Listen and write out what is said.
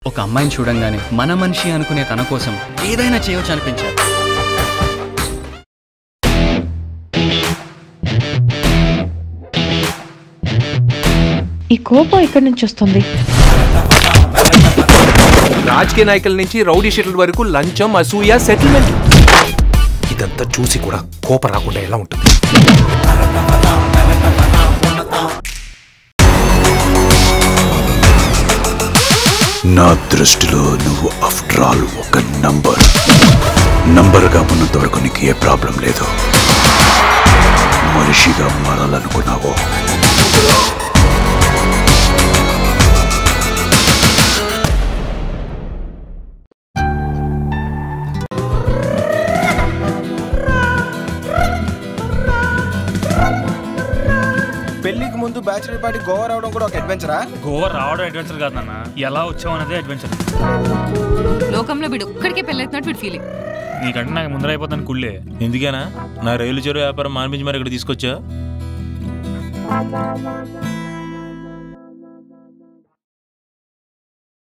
ఒక అమ్మాయిని చూడంగానే మన మనిషి అనుకునే తన కోసం ఏదైనా చేయొచ్చు అనిపించారు ఈ కోపం ఎక్కడి నుంచి వస్తుంది రాజకీయ నాయకుల నుంచి రౌడీ షీట్ల వరకు లంచం అసూయ సెటిల్మెంట్ ఇదంతా చూసి కూడా కోపం రాకుండా ఎలా ఉంటుంది నా దృష్టిలో నువ్వు ఆఫ్టర్ ఆల్ ఒక నంబర్ నంబర్గా ఉన్నంత వరకు నీకు ఏ ప్రాబ్లం లేదు మనిషిగా మారాలనుకున్నావో పెళ్లికి ముందు బ్యాచులర్ పార్టీ గోవా రావడం కూడా ఒక అడ్వెంచరా గోవా రావడం అడ్వెంచర్ కాదు నాన్న ఎలా వచ్చావు అనేది అడ్వెంచర్ లోకంలో వీడు ఒక్కడికే పెళ్ళైతున్నట్టు వీడు ఫీలింగ్ నీకంటే నాకు ముందర అయిపోతాను కుళ్ళే ఎందుకేనా నా రైలు చెరువు వ్యాపారం మానిపించి మరి ఇక్కడ తీసుకొచ్చా